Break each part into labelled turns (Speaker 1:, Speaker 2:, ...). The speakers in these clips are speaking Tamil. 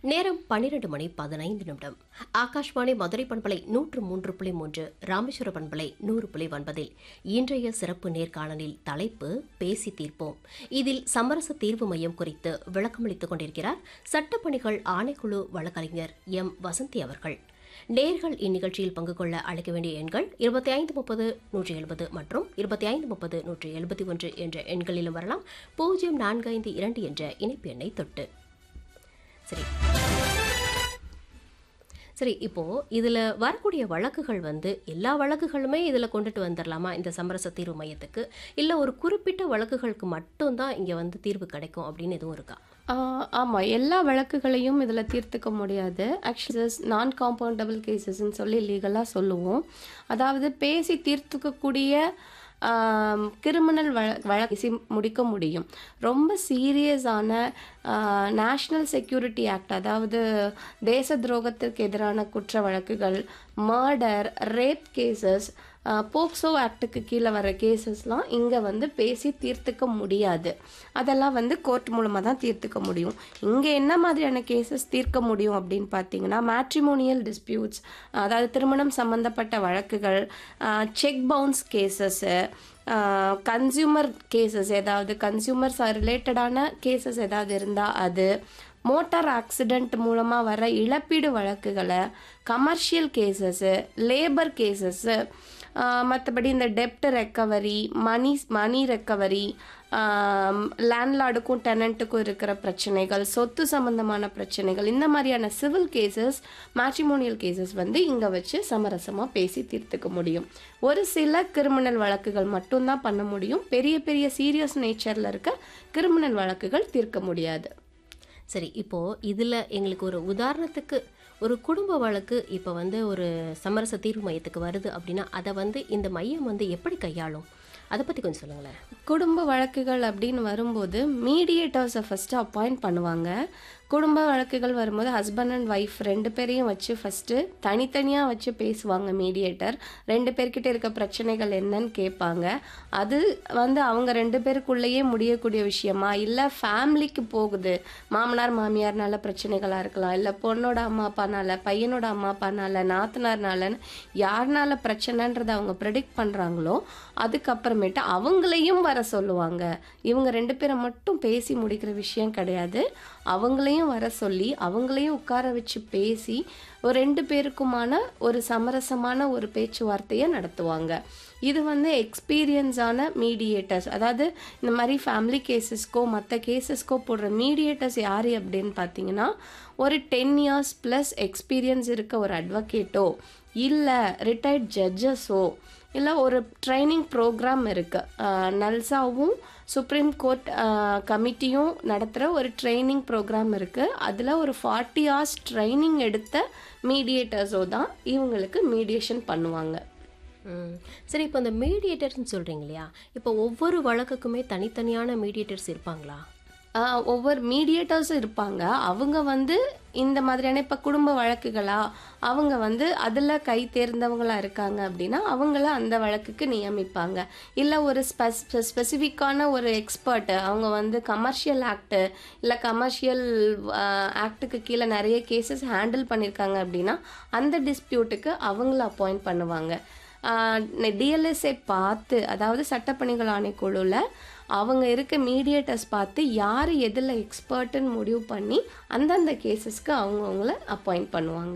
Speaker 1: நேரம் பன்னிரண்டு மணி பதினைந்து நிமிடம் ஆகாஷ்வாணி மதுரை பண்பலை நூற்று மூன்று புள்ளி மூன்று ராமேஸ்வர பண்பலை நூறு புள்ளி ஒன்பதில் இன்றைய சிறப்பு நேர்காணலில் தலைப்பு பேசி தீர்ப்போம் இதில் சமரச தீர்வு மையம் குறித்து விளக்கமளித்துக் கொண்டிருக்கிறார் சட்டப்பணிகள் ஆணைக்குழு வழக்கறிஞர் எம் வசந்தி அவர்கள் நேர்கள் இந்நிகழ்ச்சியில் பங்கு கொள்ள அழைக்க வேண்டிய எண்கள் இருபத்தி ஐந்து முப்பது நூற்றி எழுபது மற்றும் இருபத்தி ஐந்து முப்பது நூற்றி எழுபத்தி ஒன்று என்ற எண்களிலும் வரலாம் பூஜ்ஜியம் நான்கு ஐந்து இரண்டு என்ற இணைப்பு எண்ணை தொட்டு சரி சரி இப்போ இதுல வரக்கூடிய வழக்குகள் வந்து எல்லா வழக்குகளுமே இதுல கொண்டுட்டு வந்துடலாமா இந்த சமரச தீர்வு மையத்துக்கு இல்ல ஒரு குறிப்பிட்ட வழக்குகளுக்கு மட்டும்தான் இங்க வந்து தீர்வு கிடைக்கும் அப்படின்னு எதுவும் இருக்கா
Speaker 2: ஆமாம் எல்லா வழக்குகளையும் இதில் தீர்த்துக்க முடியாது ஆக்சுவலஸ் நான் காம்பவுண்டபிள் கேசஸ்ன்னு சொல்லி லீகலாக சொல்லுவோம் அதாவது பேசி தீர்த்துக்கக்கூடிய கிரிமினல் வழ வழக்கு முடிக்க முடியும் ரொம்ப சீரியஸான நேஷ்னல் செக்யூரிட்டி ஆக்ட் அதாவது தேச துரோகத்திற்கு எதிரான குற்ற வழக்குகள் மர்டர் ரேப் கேசஸ் போக்சோ ஆக்டுக்கு கீழே வர கேசஸ்லாம் இங்கே வந்து பேசி தீர்த்துக்க முடியாது அதெல்லாம் வந்து கோர்ட் மூலமாக தான் தீர்த்துக்க முடியும் இங்கே என்ன மாதிரியான கேசஸ் தீர்க்க முடியும் அப்படின்னு பார்த்தீங்கன்னா மேட்ரிமோனியல் டிஸ்பியூட்ஸ் அதாவது திருமணம் சம்மந்தப்பட்ட வழக்குகள் cheque bounce cases consumer cases ஏதாவது கன்சியூமர்ஸ் ரிலேட்டடான கேசஸ் ஏதாவது இருந்தால் அது மோட்டார் ஆக்சிடெண்ட் மூலமாக வர இழப்பீடு வழக்குகளை கமர்ஷியல் கேசஸ்ஸு லேபர் கேசஸ்ஸு மற்றபடி இந்த டெப்ட் ரெக்கவரி மணி மணி ரெக்கவரி லேண்ட்லார்டுக்கும் டெனண்ட்டுக்கும் இருக்கிற பிரச்சனைகள் சொத்து சம்பந்தமான பிரச்சனைகள் இந்த மாதிரியான சிவில் கேசஸ் மேட்ரிமோனியல் கேசஸ் வந்து இங்கே வச்சு சமரசமாக பேசி தீர்த்துக்க முடியும் ஒரு சில கிரிமினல் வழக்குகள் மட்டும்தான் பண்ண முடியும் பெரிய பெரிய சீரியஸ் நேச்சரில் இருக்க கிரிமினல் வழக்குகள் தீர்க்க முடியாது
Speaker 1: சரி இப்போ இதுல எங்களுக்கு ஒரு உதாரணத்துக்கு ஒரு குடும்ப வழக்கு இப்போ வந்து ஒரு சமரச தீர்வு மையத்துக்கு வருது அப்படின்னா அதை வந்து இந்த மையம் வந்து எப்படி கையாளும் அதை பற்றி கொஞ்சம் சொல்லுங்களேன்
Speaker 2: குடும்ப வழக்குகள் அப்படின்னு வரும்போது மீடியேட்டர்ஸை ஃபஸ்ட்டு அப்பாயிண்ட் பண்ணுவாங்க குடும்ப வழக்குகள் வரும்போது ஹஸ்பண்ட் அண்ட் ஒய்ஃப் ரெண்டு பேரையும் வச்சு ஃபஸ்ட்டு தனித்தனியாக வச்சு பேசுவாங்க மீடியேட்டர் ரெண்டு பேர்கிட்ட இருக்க பிரச்சனைகள் என்னன்னு கேட்பாங்க அது வந்து அவங்க ரெண்டு பேருக்குள்ளேயே முடியக்கூடிய விஷயமா இல்லை ஃபேமிலிக்கு போகுது மாமனார் மாமியார்னால பிரச்சனைகளாக இருக்கலாம் இல்லை பொண்ணோட அம்மா அப்பானால பையனோட அம்மா அப்பானால நாத்தனார்னாலன்னு யாருனால பிரச்சனைன்றதை அவங்க ப்ரெடிக்ட் பண்ணுறாங்களோ அதுக்கப்புறமேட்டு அவங்களையும் வர சொல்லுவாங்க இவங்க ரெண்டு பேரை மட்டும் பேசி முடிக்கிற விஷயம் கிடையாது அவங்களையும் வர சொல்லி அவங்களையும் உட்கார வச்சு பேசி ஒரு ரெண்டு பேருக்குமான ஒரு சமரசமான ஒரு பேச்சுவார்த்தையை நடத்துவாங்க இது வந்து எக்ஸ்பீரியன்ஸான மீடியேட்டர்ஸ் அதாவது இந்த மாதிரி ஃபேமிலி கேசஸ்க்கோ மற்ற கேசஸ்க்கோ போடுற மீடியேட்டர்ஸ் யார் அப்படின்னு பார்த்தீங்கன்னா ஒரு டென் இயர்ஸ் ப்ளஸ் எக்ஸ்பீரியன்ஸ் இருக்க ஒரு அட்வொகேட்டோ இல்லை ரிட்டையர்ட் ஜட்ஜஸோ இல்லை ஒரு ட்ரைனிங் ப்ரோக்ராம் இருக்குது நல்சாவும் சுப்ரீம் கோர்ட் கமிட்டியும் நடத்துகிற ஒரு ட்ரைனிங் ப்ரோக்ராம் இருக்குது அதில் ஒரு ஃபார்ட்டி ஹவர்ஸ் ட்ரைனிங் எடுத்த மீடியேட்டர்ஸோ தான் இவங்களுக்கு மீடியேஷன் பண்ணுவாங்க
Speaker 1: சரி இப்போ இந்த மீடியேட்டர்ஸ்னு சொல்கிறீங்க இல்லையா இப்போ ஒவ்வொரு வழக்குக்குமே தனித்தனியான மீடியேட்டர்ஸ் இருப்பாங்களா
Speaker 2: ஒவ்வொரு மீடியேட்டர்ஸும் இருப்பாங்க அவங்க வந்து இந்த மாதிரியான இப்போ குடும்ப வழக்குகளா அவங்க வந்து அதில் கை தேர்ந்தவங்களா இருக்காங்க அப்படின்னா அவங்கள அந்த வழக்குக்கு நியமிப்பாங்க இல்லை ஒரு ஸ்பெஸ் ஸ்பெசிஃபிக்கான ஒரு எக்ஸ்பர்ட்டு அவங்க வந்து கமர்ஷியல் ஆக்டு இல்லை கமர்ஷியல் ஆக்டுக்கு கீழே நிறைய கேசஸ் ஹேண்டில் பண்ணியிருக்காங்க அப்படின்னா அந்த டிஸ்பியூட்டுக்கு அவங்கள அப்பாயிண்ட் பண்ணுவாங்க டிஎல்எஸ்ஐ பார்த்து அதாவது சட்டப்பணிகள் ஆணைக்குழுவில் அவங்க இருக்க மீடியேட்டர்ஸ் பார்த்து யார் எதில் எக்ஸ்பர்ட்டுன்னு முடிவு பண்ணி அந்தந்த கேசஸ்க்கு அவங்கவுங்கள அப்பாயிண்ட் பண்ணுவாங்க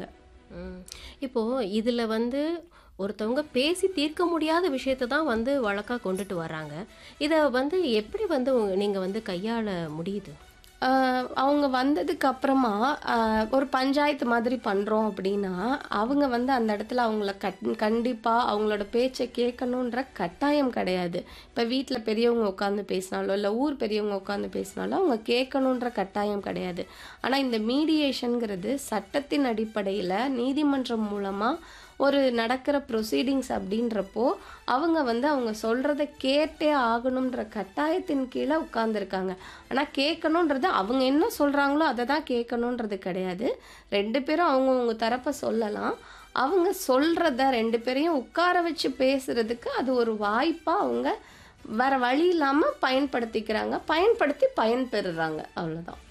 Speaker 1: இப்போது இதில் வந்து ஒருத்தவங்க பேசி தீர்க்க முடியாத விஷயத்தை தான் வந்து வழக்காக கொண்டுட்டு வராங்க இதை வந்து எப்படி வந்து நீங்கள் வந்து கையாள முடியுது
Speaker 2: அவங்க வந்ததுக்கு அப்புறமா ஒரு பஞ்சாயத்து மாதிரி பண்ணுறோம் அப்படின்னா அவங்க வந்து அந்த இடத்துல அவங்கள கட் கண்டிப்பாக அவங்களோட பேச்சை கேட்கணுன்ற கட்டாயம் கிடையாது இப்போ வீட்டில் பெரியவங்க உட்காந்து பேசினாலோ இல்லை ஊர் பெரியவங்க உட்காந்து பேசினாலோ அவங்க கேட்கணுன்ற கட்டாயம் கிடையாது ஆனால் இந்த மீடியேஷனுங்கிறது சட்டத்தின் அடிப்படையில் நீதிமன்றம் மூலமாக ஒரு நடக்கிற ப்ரொசீடிங்ஸ் அப்படின்றப்போ அவங்க வந்து அவங்க சொல்கிறத கேட்டே ஆகணுன்ற கட்டாயத்தின் கீழே உட்காந்துருக்காங்க ஆனால் கேட்கணுன்றது அவங்க என்ன சொல்கிறாங்களோ அதை தான் கேட்கணுன்றது கிடையாது ரெண்டு பேரும் அவங்கவுங்க தரப்பை சொல்லலாம் அவங்க சொல்கிறத ரெண்டு பேரையும் உட்கார வச்சு பேசுகிறதுக்கு அது ஒரு வாய்ப்பாக அவங்க வேறு வழி இல்லாமல் பயன்படுத்திக்கிறாங்க பயன்படுத்தி பயன் பெறுறாங்க அவ்வளோதான்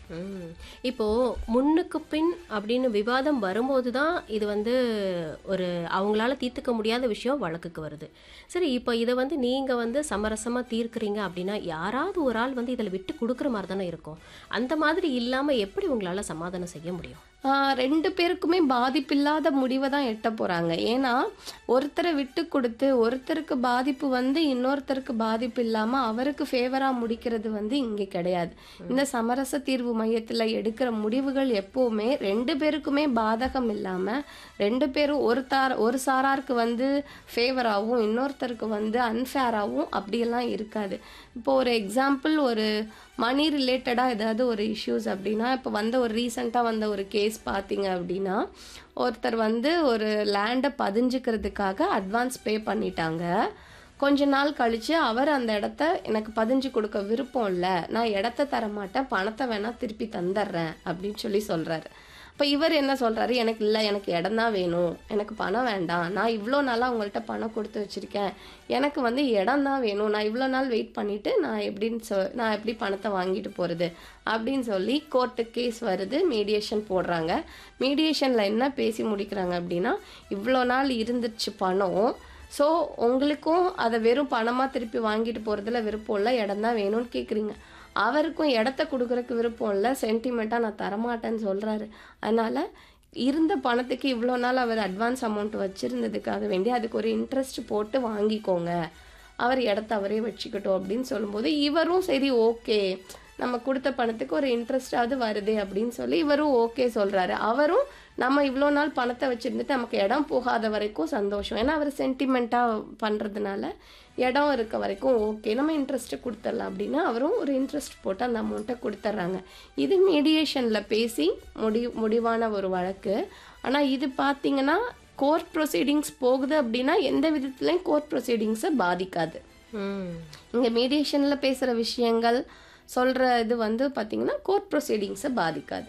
Speaker 1: ம். இப்போ முன்னுக்கு பின் அப்படின்னு விவாதம் வரும்போது தான் இது வந்து ஒரு அவங்களால தீர்த்துக்க முடியாத விஷயம் வழக்குக்கு வருது சரி இப்போ இதை வந்து நீங்கள் வந்து சமரசமாக தீர்க்குறீங்க அப்படின்னா யாராவது ஒரு ஆள் வந்து இதில் விட்டு கொடுக்குற மாதிரி தானே இருக்கும் அந்த மாதிரி இல்லாமல் எப்படி உங்களால் சமாதானம் செய்ய முடியும்
Speaker 2: ஆஹ் ரெண்டு பேருக்குமே பாதிப்பில்லாத முடிவை தான் எட்ட போறாங்க ஏன்னா ஒருத்தரை விட்டு கொடுத்து ஒருத்தருக்கு பாதிப்பு வந்து இன்னொருத்தருக்கு பாதிப்பு இல்லாம அவருக்கு ஃபேவரா முடிக்கிறது வந்து இங்க கிடையாது இந்த சமரச தீர்வு மையத்துல எடுக்கிற முடிவுகள் எப்பவுமே ரெண்டு பேருக்குமே பாதகம் இல்லாம ரெண்டு பேரும் ஒரு தார் ஒரு சாராருக்கு வந்து ஃபேவராகவும் இன்னொருத்தருக்கு வந்து அன்ஃபேராகவும் அப்படியெல்லாம் இருக்காது இப்போ ஒரு எக்ஸாம்பிள் ஒரு மணி ரிலேட்டடாக ஏதாவது ஒரு இஷ்யூஸ் அப்படின்னா இப்போ வந்த ஒரு ரீசெண்டாக வந்த ஒரு கேஸ் பார்த்தீங்க அப்படின்னா ஒருத்தர் வந்து ஒரு லேண்டை பதிஞ்சுக்கிறதுக்காக அட்வான்ஸ் பே பண்ணிட்டாங்க கொஞ்ச நாள் கழிச்சு அவர் அந்த இடத்த எனக்கு பதிஞ்சு கொடுக்க விருப்பம் இல்லை நான் இடத்த தர மாட்டேன் பணத்தை வேணா திருப்பி தந்துடுறேன் அப்படின்னு சொல்லி சொல்றாரு இப்போ இவர் என்ன சொல்றாரு எனக்கு இல்லை எனக்கு இடம் தான் வேணும் எனக்கு பணம் வேண்டாம் நான் இவ்வளோ நாளாக உங்கள்கிட்ட பணம் கொடுத்து வச்சிருக்கேன் எனக்கு வந்து இடம் தான் வேணும் நான் இவ்வளோ நாள் வெயிட் பண்ணிட்டு நான் எப்படின்னு சொ நான் எப்படி பணத்தை வாங்கிட்டு போகிறது அப்படின்னு சொல்லி கோர்ட்டு கேஸ் வருது மீடியேஷன் போடுறாங்க மீடியேஷனில் என்ன பேசி முடிக்கிறாங்க அப்படின்னா இவ்வளோ நாள் இருந்துச்சு பணம் ஸோ உங்களுக்கும் அதை வெறும் பணமாக திருப்பி வாங்கிட்டு போகிறதுல விருப்பம் இல்லை இடம் தான் வேணும்னு கேட்குறீங்க அவருக்கும் இடத்த கொடுக்குறக்கு விருப்பம் இல்லை சென்டிமெண்ட்டாக நான் தரமாட்டேன்னு சொல்கிறாரு அதனால் இருந்த பணத்துக்கு இவ்வளோ நாள் அவர் அட்வான்ஸ் அமௌண்ட் வச்சுருந்ததுக்காக வேண்டி அதுக்கு ஒரு இன்ட்ரெஸ்ட் போட்டு வாங்கிக்கோங்க அவர் இடத்த அவரே வச்சுக்கட்டும் அப்படின்னு சொல்லும்போது இவரும் சரி ஓகே நம்ம கொடுத்த பணத்துக்கு ஒரு இன்ட்ரெஸ்டாவது வருதே அப்படின்னு சொல்லி இவரும் ஓகே சொல்கிறாரு அவரும் நம்ம இவ்வளோ நாள் பணத்தை வச்சுருந்துட்டு நமக்கு இடம் போகாத வரைக்கும் சந்தோஷம் ஏன்னா அவர் சென்டிமெண்ட்டாக பண்ணுறதுனால இடம் இருக்க வரைக்கும் ஓகே நம்ம இன்ட்ரெஸ்ட்டு கொடுத்துடலாம் அப்படின்னா அவரும் ஒரு இன்ட்ரெஸ்ட் போட்டு அந்த அமௌண்ட்டை கொடுத்துட்றாங்க இது மீடியேஷனில் பேசி முடி முடிவான ஒரு வழக்கு ஆனால் இது பார்த்தீங்கன்னா கோர்ட் ப்ரொசீடிங்ஸ் போகுது அப்படின்னா எந்த விதத்துலையும் கோர்ட் ப்ரொசீடிங்ஸை பாதிக்காது
Speaker 1: ம்
Speaker 2: இங்கே மீடியேஷனில் பேசுகிற விஷயங்கள் சொல்கிற இது வந்து பார்த்தீங்கன்னா கோர்ட் ப்ரொசீடிங்ஸை பாதிக்காது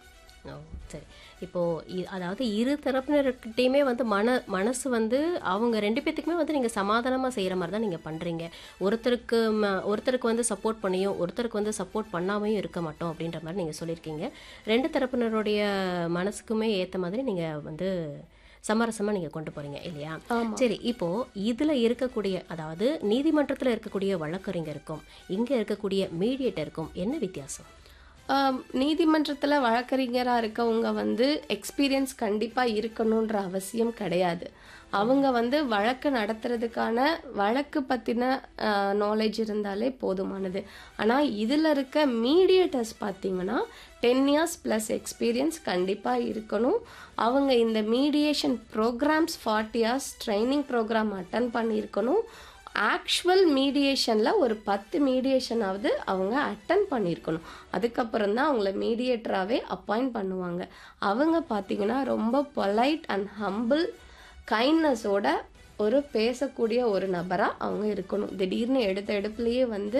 Speaker 1: ஓ சரி இப்போது அதாவது இரு தரப்பினர்கிட்டையுமே வந்து மன மனசு வந்து அவங்க ரெண்டு பேத்துக்குமே வந்து நீங்கள் சமாதானமாக செய்கிற மாதிரி தான் நீங்கள் பண்ணுறீங்க ஒருத்தருக்கு ம- ஒருத்தருக்கு வந்து சப்போர்ட் பண்ணியும் ஒருத்தருக்கு வந்து சப்போர்ட் பண்ணாமையும் இருக்க மாட்டோம் அப்படின்ற மாதிரி நீங்கள் சொல்லியிருக்கீங்க ரெண்டு தரப்பினருடைய மனசுக்குமே ஏற்ற மாதிரி நீங்கள் வந்து சமரசமாக நீங்கள் கொண்டு போகிறீங்க இல்லையா
Speaker 2: ஆமாம்
Speaker 1: சரி இப்போ இதுல இருக்கக்கூடிய அதாவது நீதிமன்றத்துல இருக்கக்கூடிய வழக்கறிஞருக்கும் இங்க இருக்கக்கூடிய மீடியேட்டருக்கும் என்ன வித்தியாசம்
Speaker 2: நீதிமன்றத்தில் வழக்கறிஞராக இருக்கவங்க வந்து எக்ஸ்பீரியன்ஸ் கண்டிப்பாக இருக்கணுன்ற அவசியம் கிடையாது அவங்க வந்து வழக்கு நடத்துறதுக்கான வழக்கு பற்றின நாலேஜ் இருந்தாலே போதுமானது ஆனால் இதில் இருக்க மீடியேட்டர்ஸ் பார்த்தீங்கன்னா டென் இயர்ஸ் ப்ளஸ் எக்ஸ்பீரியன்ஸ் கண்டிப்பாக இருக்கணும் அவங்க இந்த mediation programmes forty years training programme attend பண்ணியிருக்கணும் ஆக்சுவல் மீடியேஷனில் ஒரு பத்து மீடியேஷனாவது அவங்க அட்டன் பண்ணியிருக்கணும் அதுக்கப்புறம் தான் அவங்கள மீடியேட்டராகவே அப்பாயிண்ட் பண்ணுவாங்க அவங்க பார்த்தீங்கன்னா ரொம்ப பொலைட் அண்ட் ஹம்பிள் கைண்ட்னஸோட ஒரு பேசக்கூடிய ஒரு நபராக அவங்க இருக்கணும் திடீர்னு எடுத்த எடுப்புலேயே வந்து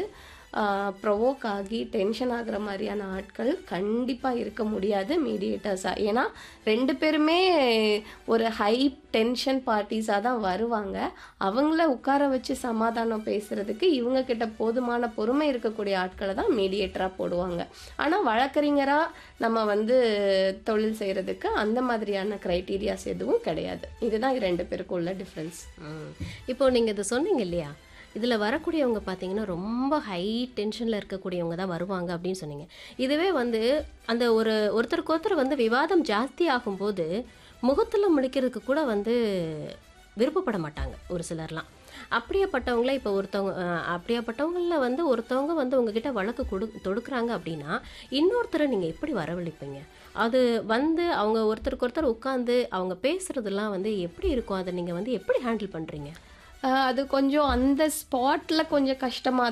Speaker 2: ப்ரொவோக் ஆகி டென்ஷன் ஆகுற மாதிரியான ஆட்கள் கண்டிப்பாக இருக்க முடியாது மீடியேட்டர்ஸாக ஏன்னா ரெண்டு பேருமே ஒரு ஹை டென்ஷன் பார்ட்டிஸாக தான் வருவாங்க அவங்கள உட்கார வச்சு சமாதானம் பேசுறதுக்கு இவங்க கிட்ட போதுமான பொறுமை இருக்கக்கூடிய ஆட்களை தான் மீடியேட்டராக போடுவாங்க ஆனால் வழக்கறிஞராக நம்ம வந்து தொழில் செய்கிறதுக்கு அந்த மாதிரியான க்ரைட்டீரியாஸ் எதுவும் கிடையாது இதுதான் ரெண்டு பேருக்கும் உள்ள டிஃப்ரென்ஸ்
Speaker 1: ம். இப்போ நீங்க இதை சொன்னீங்க இல்லையா இதுல வரக்கூடியவங்க பார்த்தீங்கன்னா ரொம்ப ஹை டென்ஷன்ல இருக்கக்கூடியவங்க தான் வருவாங்க அப்படின்னு சொன்னீங்க இதுவே வந்து அந்த ஒரு ஒருத்தருக்கு ஒருத்தர் வந்து விவாதம் ஜாஸ்தி ஆகும்போது முகத்துல முழிக்கிறதுக்கு கூட வந்து விருப்பப்பட மாட்டாங்க ஒரு சிலர்லாம் அப்படியாப்பட்டவங்கள இப்போ ஒருத்தவங்க அஹ், அப்படியாப்பட்டவங்கள வந்து ஒருத்தவங்க வந்து உங்ககிட்ட வழக்கு கொடு தொடுக்குறாங்க அப்படின்னா இன்னொருத்தரை நீங்கள் எப்படி வரவழைப்பீங்க அது வந்து அவங்க ஒருத்தருக்கு ஒருத்தர் உட்காந்து அவங்க பேசுறதெல்லாம் வந்து எப்படி இருக்கும் அதை நீங்கள் வந்து எப்படி ஹேண்டில் பண்ணுறீங்க
Speaker 2: அது கொஞ்சம் அந்த ஸ்பாட்டில் கொஞ்சம் கஷ்டமாக